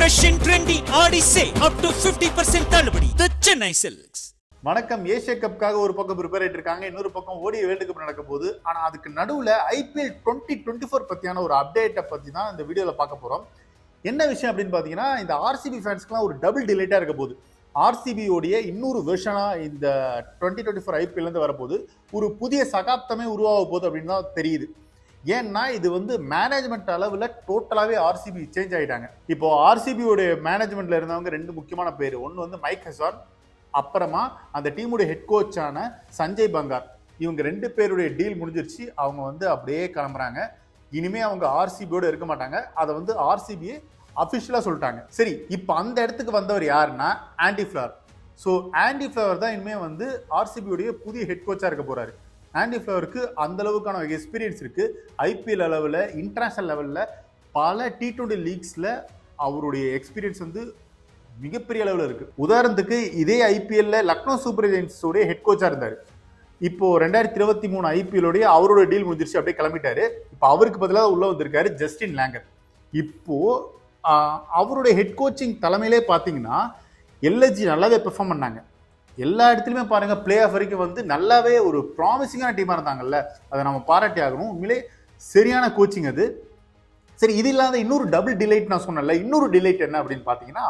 fashion trendy ஆடி சே அப் to 50% தள்ளுபடி the Chennai Silks வணக்கம் ஏசியா கப்காக ஒரு பக்கம் ப்ரிப்பேர் ஆயிட்டு இருக்காங்க இன்னொரு பக்கம் ஓடிய வேர்ல்டு கப் நடக்க போகுது ஆனா அதுக்கு நடுவுல ஐபிஎல் டுவெண்ட்டி டுவெண்ட்டி ஃபோர் பத்தியான ஒரு அப்டேட்டை பத்தி தான் இந்த வீடியோல பார்க்க போறோம் என்ன விஷயம் அப்படின்னு பாத்தீங்கன்னா இந்த ஆர்சிபி ஃபேன்ஸ்க்குலாம் ஒரு டபுள் டிலேட்டா இருக்க போகுது RCB உடைய இன்னொரு வெர்ஷனா இந்த டுவெண்ட்டி டுவெண்ட்டி ஃபோர் இருந்து வரப்போகுது ஒரு புதிய சகாப்தமே உருவாக போகுது அப்படின்னு தான் தெரியுது ஏன்னா இது வந்து மேனேஜ்மெண்ட் அளவில் டோட்டலாகவே ஆர்சிபி சேஞ்ச் ஆயிட்டாங்க இப்போ RCB உடைய மேனேஜ்மெண்ட்ல இருந்தவங்க ரெண்டு முக்கியமான பேர் ஒன்று வந்து மைக் ஹெசான் அப்புறமா அந்த டீமுடைய ஹெட் கோச்சான சஞ்சய் பங்கார் இவங்க ரெண்டு பேருடைய டீல் முடிஞ்சிருச்சு அவங்க வந்து அப்படியே கிளம்புறாங்க இனிமே அவங்க ஆர்சிபியோட இருக்க மாட்டாங்க அதை வந்து ஆர்சிபியை அஃபிஷியலாக சொல்லிட்டாங்க சரி இப்போ அந்த இடத்துக்கு வந்தவர் யாருன்னா Andy Flower so Andy Flower தான் இனிமேல் வந்து ஆர்சிபியோடைய புதிய ஹெட் கோச்சாக இருக்க போறாரு ஆண்டி ஃபிளவருக்கு அந்த அளவுக்கான எக்ஸ்பீரியன்ஸ் இருக்கு ஐபிஎல் அளவில் இன்டர்நேஷனல் லெவலில் பல டி டுவெண்ட்டி லீக்ஸில் அவருடைய எக்ஸ்பீரியன்ஸ் வந்து மிகப்பெரிய அளவில் இருக்கு உதாரணத்துக்கு இதே ஐபிஎல்ல லக்னோ சூப்பர் ஜெயின்ஸோடைய ஹெட் கோச்சாக இருந்தார் இப்போ ரெண்டாயிரத்தி இருபத்தி மூணு ஐபிஎல்லோடைய அவரோட டீல் முடிஞ்சிருச்சு அப்படியே கிளம்பிட்டாரு இப்போ அவருக்கு பதிலாக உள்ள வந்திருக்காரு ஜஸ்டின் லேங்கர் இப்போ ஆஹ், அவருடைய ஹெட் கோச்சிங் தலைமையிலே பார்த்தீங்கன்னா எல்எஸ்ஜி நல்லாவே பெர்ஃபார்ம் பண்ணாங்க எல்லா இடத்துலையுமே பாருங்க பிளே ஆஃப் வரைக்கும் வந்து நல்லாவே ஒரு ப்ராமிசிங்கான டீமாக இருந்தாங்கல்ல அதை நம்ம பாராட்டி ஆகணும் உண்மையிலே சரியான கோச்சிங் அது சரி இது இல்லாத இன்னொரு டபுள் டிலைட் நான் சொன்னேன்ல இன்னொரு டிலைட் என்ன அப்படின்னு பார்த்தீங்கன்னா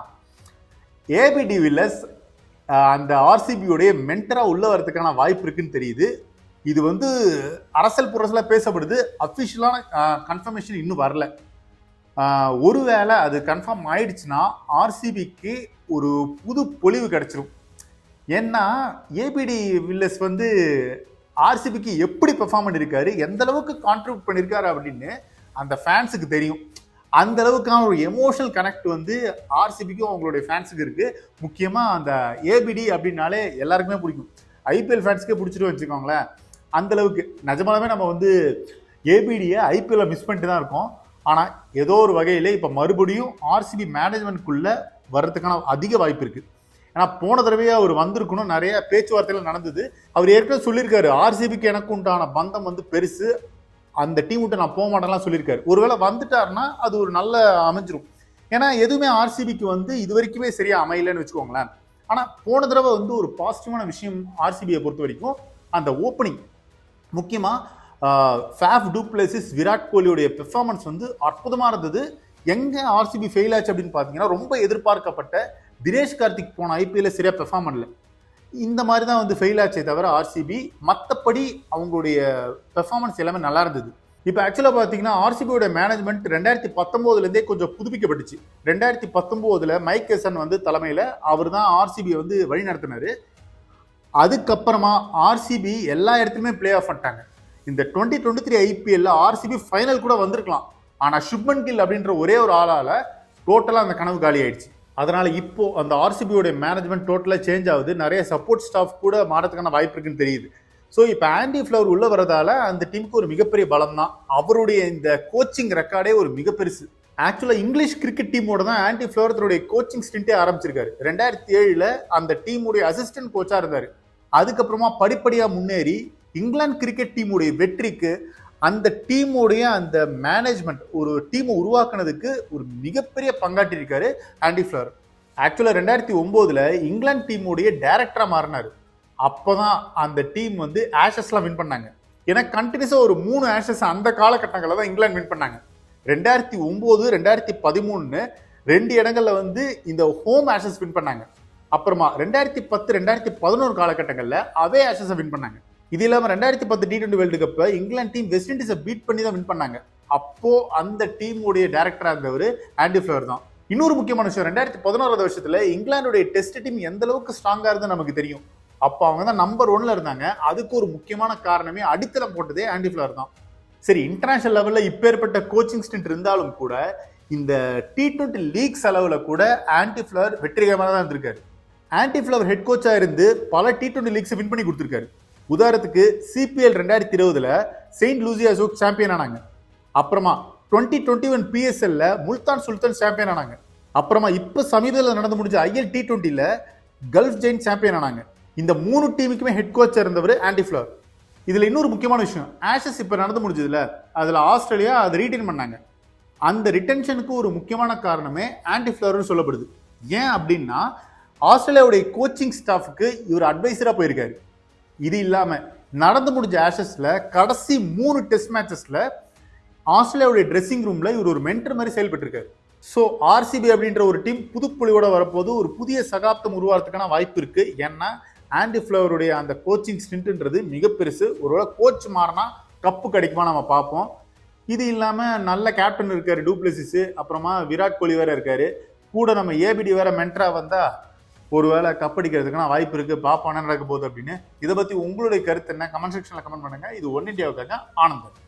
ஏபிடி வில்லஸ் ஆஹ், அந்த ஆர்சிபியோடைய மென்டரா உள்ள வரதுக்கான வாய்ப்பு இருக்குன்னு தெரியுது இது வந்து அரசல் புரசலா பேசப்படுது அஃபிஷியலான கன்ஃபர்மேஷன் இன்னும் வரல ஆஹ், ஒருவேளை அது கன்ஃபார்ம் ஆயிடுச்சுன்னா ஆர்சிபிக்கு ஒரு புது பொலிவு கிடைச்சிரும் ஏன்னா ஏபிடி வில்லஸ் வந்து ஆர்சிபிக்கு எப்படி பெர்ஃபார்ம் பண்ணியிருக்காரு எந்த அளவுக்கு கான்ட்ரிபியூட் பண்ணியிருக்காரு அப்படின்னு அந்த ஃபேன்ஸுக்கு தெரியும் அந்த அளவுக்கான ஒரு எமோஷனல் கனெக்ட் வந்து ஆர்சிபிக்கும் அவங்களுடைய ஃபேன்ஸுக்கு இருக்கு முக்கியமா அந்த ஏபிடி அப்படின்னாலே எல்லாருக்குமே பிடிக்கும் ஐபிஎல் ஃபேன்ஸ்க்கே பிடிச்சிட்டு வச்சுக்கோங்களேன் அந்த அளவுக்கு நிஜமாலுமே நம்ம வந்து ஏபிடியை ஐபிஎல்ல மிஸ் பண்ணிட்டு தான் இருக்கோம் ஆனால் ஏதோ ஒரு வகையிலே இப்போ மறுபடியும் ஆர்சிபி மேனேஜ்மெண்ட்குள்ள வர்றதுக்கான அதிக வாய்ப்பு இருக்கு ஏன்னா போன தடவையே அவர் வந்திருக்கணும் நிறைய பேச்சுவார்த்தைகள் நடந்தது அவர் ஏற்கனவே சொல்லியிருக்காரு ஆர்சிபிக்கு எனக்கு உண்டான பந்தம் வந்து பெருசு அந்த டீம் விட்டு நான் போக மாட்டேன்லாம் சொல்லியிருக்காரு ஒருவேளை வந்துட்டாருன்னா அது ஒரு நல்ல அமைஞ்சிரும் ஏன்னா எதுவுமே ஆர்சிபிக்கு வந்து இது வரைக்குமே சரியா அமையலன்னு வச்சுக்கோங்களேன் ஆனா போன தடவை வந்து ஒரு பாசிட்டிவான விஷயம் ஆர்சிபியை பொறுத்த வரைக்கும் அந்த ஓப்பனிங் முக்கியமா ஃபேஃப் டூப்ளேசிஸ் விராட் கோலியுடைய பெர்ஃபார்மன்ஸ் வந்து அற்புதமா இருந்தது எங்க ஆர்சிபி ஃபெயில் ஆச்சு அப்படின்னு பார்த்தீங்கன்னா ரொம்ப எதிர்பார்க்கப்பட்ட தினேஷ் கார்த்திக் போன ஐபிஎல்ல சரியா பெர்ஃபார்ம் பண்ணல இந்த மாதிரி தான் வந்து ஃபெயில் ஆச்சே தவிர ஆர்சிபி மற்றபடி அவங்களுடைய பெர்ஃபார்மன்ஸ் எல்லாமே நல்லா இருந்தது இப்போ ஆக்சுவலாக பார்த்தீங்கன்னா ஆர்சிபியோட மேனேஜ்மெண்ட் ரெண்டாயிரத்தி பத்தொம்போதுலேருந்தே கொஞ்சம் புதுப்பிக்கப்பட்டுச்சு ரெண்டாயிரத்தி பத்தொம்போதில் மைக் எசன் வந்து தலைமையில் அவர் தான் ஆர்சிபியை வந்து வழி நடத்தினாரு அதுக்கப்புறமா ஆர்சிபி எல்லா இடத்துலையுமே பிளே ஆஃப் பண்ணிட்டாங்க இந்த டுவெண்ட்டி டுவெண்ட்டி த்ரீ ஐபிஎல்ல ஆர்சிபி ஃபைனல் கூட வந்திருக்கலாம் ஆனால் சுப்மன் கில் அப்படின்ற ஒரே ஒரு ஆளால டோட்டலாக அந்த கனவு காலி ஆயிடுச்சு அதனால இப்போ அந்த ஆர்சிபியோட மேனேஜ்மெண்ட் டோட்டலாக சேஞ்ச் ஆகுது நிறைய சப்போர்ட் ஸ்டாஃப் கூட மாறதுக்கான வாய்ப்பு இருக்குன்னு தெரியுது ஸோ இப்போ ஆண்டி ஃப்ளவர் உள்ள வரதால அந்த டீமுக்கு ஒரு மிகப்பெரிய பலம் தான் அவருடைய இந்த கோச்சிங் ரெக்கார்டே ஒரு மிக பெருசு ஆக்சுவலாக இங்கிலீஷ் கிரிக்கெட் டீமோட தான் ஆண்டி ஃப்ளவர் தன்னுடைய கோச்சிங் ஸ்டிண்டே ஆரம்பிச்சிருக்காரு ரெண்டாயிரத்தி ஏழுல அந்த டீமுடைய அசிஸ்டன்ட் கோச்சா இருந்தாரு அதுக்கப்புறமா படிப்படியாக முன்னேறி இங்கிலாந்து கிரிக்கெட் டீமுடைய வெற்றிக்கு அந்த டீமுடைய அந்த மேனேஜ்மெண்ட் ஒரு டீமை உருவாக்குனதுக்கு ஒரு மிகப்பெரிய பங்காற்றிருக்காரு ஆண்டி ஃப்ளவர் ஆக்சுவலாக ரெண்டாயிரத்தி ஒம்போதுல இங்கிலாந்து டீமுடைய டைரக்டரா மாறினாரு அப்போதான் அந்த டீம் வந்து ஆஷஸ்லாம் வின் பண்ணாங்க ஏன்னா கண்டினியூஸாக ஒரு மூணு ஆஷஸ் அந்த காலகட்டங்களில் தான் இங்கிலாந்து வின் பண்ணாங்க ரெண்டாயிரத்தி ஒம்பது ரெண்டாயிரத்தி பதிமூணுன்னு ரெண்டு இடங்கள்ல வந்து இந்த ஹோம் ஆஷஸ் வின் பண்ணாங்க அப்புறமா ரெண்டாயிரத்தி பத்து ரெண்டாயிரத்தி பதினோரு காலகட்டங்களில் அவே ஆஷஸை வின் பண்ணாங்க இது இல்லாமல் ரெண்டாயிரத்தி பத்து டி டுவெண்ட்டி வேர்ல்டு கப்பை இங்கிலாந்து டீம் வெஸ்ட் இண்டீஸை பீட் பண்ணி தான் வின் பண்ணாங்க அப்போ அந்த டீமுடைய டேரக்டராக இருந்தவர் ஆண்டி ஃபிளவர் தான் இன்னொரு முக்கியமான விஷயம் ரெண்டாயிரத்தி பதினோராவது வருஷத்துல இங்கிலாந்துடைய டெஸ்ட் டீம் எந்த அளவுக்கு ஸ்ட்ராங்கா இருந்து நமக்கு தெரியும் அப்போ அவங்க தான் நம்பர் ஒன்ல இருந்தாங்க அதுக்கு ஒரு முக்கியமான காரணமே அடித்தளம் போட்டதே ஆண்டி ஃபிளவர் தான் சரி இன்டர்நேஷனல் லெவல்ல இப்பேற்பட்ட கோச்சிங் ஸ்டிண்ட் இருந்தாலும் கூட இந்த டி டுவெண்ட்டி லீக்ஸ் அளவில் கூட ஆன்டி ஃபிளவர் வெற்றிகரமாக தான் இருந்திருக்காரு ஆன்டி ஃபிளவர் ஹெட் கோச்சா இருந்து பல டி டுவெண்ட்டி லீக்ஸ் வின் பண்ணி கொடுத்துருக்காரு உதாரணத்துக்கு சிபிஎல் ரெண்டாயிரத்தி இருபதுல செயின்ட் லூசியா ஜோக் சாம்பியன் ஆனாங்க அப்புறமா டுவெண்ட்டி டுவெண்ட்டி ஒன் பிஎஸ்எல்ல முல்தான் சுல்தான் சாம்பியன் ஆனாங்க அப்புறமா இப்போ சமீபத்தில் நடந்து முடிஞ்ச ஐஎல் டி டுவெண்ட்டில கல்ஃப் ஜெயின் சாம்பியன் ஆனாங்க இந்த மூணு டீமுக்குமே ஹெட் கோச் இருந்தவர் ஆண்டி ஃபிளவர் இதுல இன்னொரு முக்கியமான விஷயம் ஆஷஸ் இப்ப நடந்து முடிஞ்சதுல அதுல ஆஸ்திரேலியா அதை ரீடைன் பண்ணாங்க அந்த ரிட்டென்ஷனுக்கு ஒரு முக்கியமான காரணமே ஆன்டி ஃபிளவர்னு சொல்லப்படுது ஏன் அப்படின்னா ஆஸ்திரேலியாவுடைய கோச்சிங் ஸ்டாஃப்க்கு இவர் அட்வைசரா போயிருக்காரு இது இல்லாம நடந்து முடிஞ்ச ஆஷஸ்ல கடைசி மூணு டெஸ்ட் மேட்சஸ்ல ஆஸ்திரேலியாவுடைய ட்ரெஸ்ஸிங் ரூம்ல இவர் ஒரு மென்டர் மாதிரி செயல்பட்டிருக்காரு ஸோ ஆர்சிபி அப்படின்ற ஒரு டீம் புதுப்புலியோட வரப்போது ஒரு புதிய சகாப்தம் உருவாகிறதுக்கான வாய்ப்பு இருக்கு ஏன்னா ஆண்டி ஃபிளவருடைய அந்த கோச்சிங் ஸ்டின்ட்ன்றது மிக பெருசு ஒருவேளை கோச் மாறினா கப்பு கிடைக்குமா நம்ம பார்ப்போம் இது இல்லாமல் நல்ல கேப்டன் இருக்காரு டூப்ளசிஸ் அப்புறமா விராட் கோலி வேற இருக்காரு கூட நம்ம ஏபிடி வேற மென்டரா வந்தா ஒருவேளை கப்படிக்கிறதுக்கான வாய்ப்பு இருக்கு பாப்போம் என்ன நடக்க போகுது அப்படின்னு இதை பத்தி உங்களுடைய கருத்து என்ன கமெண்ட் செக்ஷன்ல கமெண்ட் பண்ணுங்க இது ஒன் இந்தியாவுக்காக ஆனந்தம்